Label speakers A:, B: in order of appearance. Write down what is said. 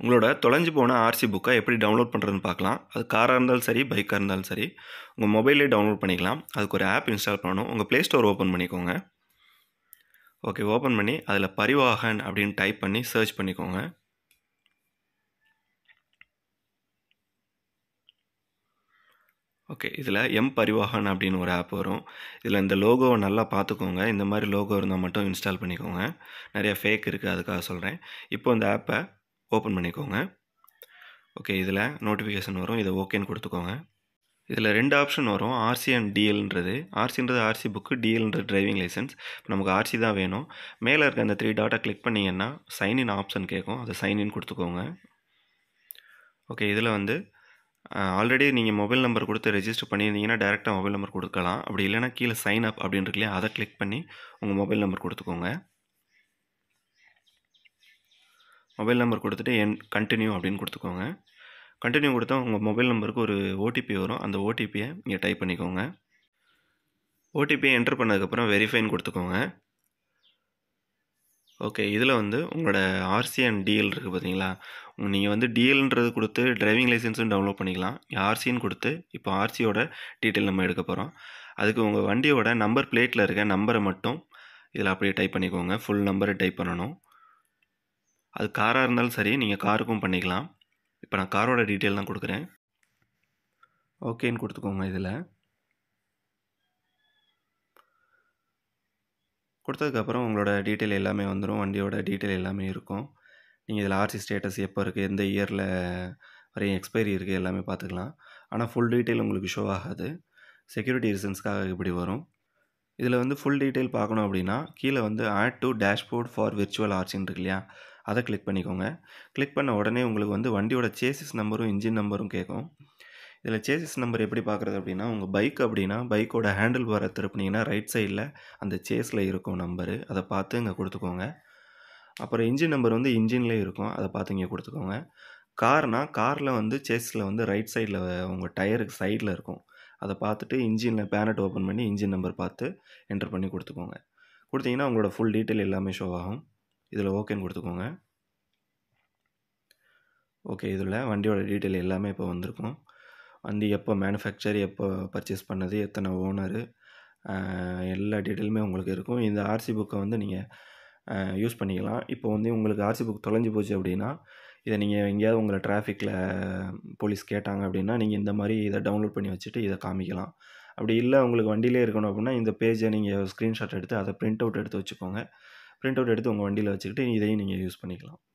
A: உங்களோட தொலைஞ்சு போன ஆர்சி புக்கை எப்படி டவுன்லோட் பண்ணுறதுன்னு பார்க்கலாம் அது காராக இருந்தாலும் சரி பைக்காக இருந்தாலும் சரி உங்கள் மொபைல்லே டவுன்லோட் பண்ணிக்கலாம் அதுக்கு ஒரு ஆப் இன்ஸ்டால் பண்ணணும் உங்கள் ப்ளே ஸ்டோர் ஓப்பன் பண்ணிக்கோங்க ஓகே ஓப்பன் பண்ணி அதில் பரிவாகன் அப்படின்னு டைப் பண்ணி சர்ச் பண்ணிக்கோங்க ஓகே இதில் எம் பரிவாகன் அப்படின்னு ஒரு ஆப் வரும் இதில் இந்த லோகோவை நல்லா பார்த்துக்கோங்க இந்த மாதிரி லோகோ இருந்தால் மட்டும் இன்ஸ்டால் பண்ணிக்கோங்க நிறைய ஃபேக் இருக்குது அதுக்காக சொல்கிறேன் இப்போ இந்த ஆப்பை ஓப்பன் பண்ணிக்கோங்க ஓகே இதில் நோட்டிஃபிகேஷன் வரும் இதை ஓகேன்னு கொடுத்துக்கோங்க இதில் ரெண்டு ஆப்ஷன் வரும் ஆர்சி அண்ட் டிஎல்ன்றது ஆர்சின்றது ஆர்சி புக்கு டிஎல்ன்றது டிரைவிங் லைசன்ஸ் இப்போ நமக்கு ஆர்சி தான் வேணும் மேலே இருக்க அந்த த்ரீ டாட்டை கிளிக் பண்ணிங்கன்னா சைன்இன் ஆப்ஷன் கேட்கும் அதை சைன்இன் கொடுத்துக்கோங்க ஓகே இதில் வந்து ஆல்ரெடி நீங்கள் மொபைல் நம்பர் கொடுத்து ரெஜிஸ்டர் பண்ணியிருந்தீங்கன்னா டேரெக்டாக மொபைல் நம்பர் கொடுக்கலாம் அப்படி இல்லைனா கீழே சைன் அப் அப்படின்னு இருக்கு இல்லையா அதை கிளிக் பண்ணி உங்கள் மொபைல் நம்பர் கொடுத்துக்கோங்க மொபைல் நம்பர் கொடுத்துட்டு என் கண்டினியூ அப்படின்னு கொடுத்துக்கோங்க கண்டினியூ கொடுத்தா உங்கள் மொபைல் நம்பருக்கு ஒரு ஓடிபி வரும் அந்த ஓடிபியை நீங்கள் டைப் பண்ணிக்கோங்க ஓடிபியை என்டர் பண்ணதுக்கப்புறம் வெரிஃபைன்னு கொடுத்துக்கோங்க ஓகே இதில் வந்து உங்களோட ஆர்சி அண்ட் டிஎல் இருக்குது பார்த்தீங்களா நீங்கள் வந்து டிஎல்ன்றது கொடுத்து டிரைவிங் லைசன்ஸும் டவுன்லோட் பண்ணிக்கலாம் ஆர்சின்னு கொடுத்து இப்போ ஆர்சியோட டீட்டெயில் நம்ம எடுக்க போகிறோம் அதுக்கு உங்கள் வண்டியோட நம்பர் பிளேட்டில் இருக்க நம்பரை மட்டும் இதில் அப்படியே டைப் பண்ணிக்கோங்க ஃபுல் நம்பரை டைப் பண்ணணும் அது காராக இருந்தாலும் சரி நீங்கள் காருக்கும் பண்ணிக்கலாம் இப்போ நான் காரோட டீட்டெயில் தான் கொடுக்குறேன் ஓகேன்னு கொடுத்துக்கோங்க இதில் கொடுத்ததுக்கப்புறம் உங்களோட டீட்டெயில் எல்லாமே வந்துடும் வண்டியோட டீட்டெயில் எல்லாமே இருக்கும் நீங்கள் இதில் ஆர்சி ஸ்டேட்டஸ் எப்போ இருக்குது எந்த இயரில் வரையும் எக்ஸ்பைரி இருக்குது எல்லாமே பார்த்துக்கலாம் ஆனால் ஃபுல் டீட்டெயில் உங்களுக்கு ஷோ ஆகாது செக்யூரிட்டி ரீசன்ஸ்க்காக இப்படி வரும் இதில் வந்து ஃபுல் டீட்டெயில் பார்க்கணும் அப்படின்னா கீழே வந்து add to dashboard for virtual ஆர்ச்சின்னு இருக்கு இல்லையா அதை கிளிக் பண்ணிக்கோங்க கிளிக் பண்ண உடனே உங்களுக்கு வந்து வண்டியோட சேசிஸ் நம்பரும் இன்ஜின் நம்பரும் கேட்கும் இதில் சேசிஸ் நம்பர் எப்படி பார்க்குறது அப்படின்னா உங்கள் பைக் அப்படின்னா பைக்கோட ஹேண்டில் பாரை திருப்பினீங்கன்னா ரைட் சைடில் அந்த சேஸில் இருக்கும் நம்பரு அதை பார்த்து இங்கே கொடுத்துக்கோங்க அப்புறம் இன்ஜின் நம்பர் வந்து இன்ஜின்லேயே இருக்கும் அதை பார்த்து இங்கே கொடுத்துக்கோங்க கார்னால் காரில் வந்து சேஸில் வந்து ரைட் சைடில் உங்கள் டயருக்கு சைடில் இருக்கும் அதை பார்த்துட்டு இன்ஜினில் பேனட் ஓப்பன் பண்ணி இன்ஜின் நம்பர் பார்த்து என்டர் பண்ணி கொடுத்துக்கோங்க கொடுத்தீங்கன்னா உங்களோட ஃபுல் டீட்டெயில் எல்லாமே ஷோ ஆகும் இதில் ஓகேன்னு கொடுத்துக்கோங்க ஓகே இதில் வண்டியோட டீட்டெயில் எல்லாமே இப்போ வந்திருக்கும் வண்டி எப்போ மேனுஃபேக்சர் எப்போ பர்ச்சேஸ் பண்ணது எத்தனை ஓனரு எல்லா டீட்டெயிலுமே உங்களுக்கு இருக்கும் இந்த ஆர்சி புக்கை வந்து நீங்கள் யூஸ் பண்ணிக்கலாம் இப்போ வந்து உங்களுக்கு ஆர்சி புக் தொலைஞ்சு போச்சு அப்படின்னா இதை நீங்கள் எங்கேயாவது உங்களை டிராஃபிக்கில் போலீஸ் கேட்டாங்க அப்படின்னா நீங்கள் இந்த மாதிரி இதை டவுன்லோட் பண்ணி வச்சுட்டு இதை காமிக்கலாம் அப்படி இல்லை உங்களுக்கு வண்டியிலே இருக்கணும் அப்படின்னா இந்த பேஜை நீங்கள் ஸ்க்ரீன்ஷாட் எடுத்து அதை பிரிண்ட் அவுட் எடுத்து வச்சுக்கோங்க பிரிண்ட் அவுட் எடுத்து உங்கள் வண்டியில் வச்சுக்கிட்டு இதையும் நீங்கள் யூஸ் பண்ணிக்கலாம்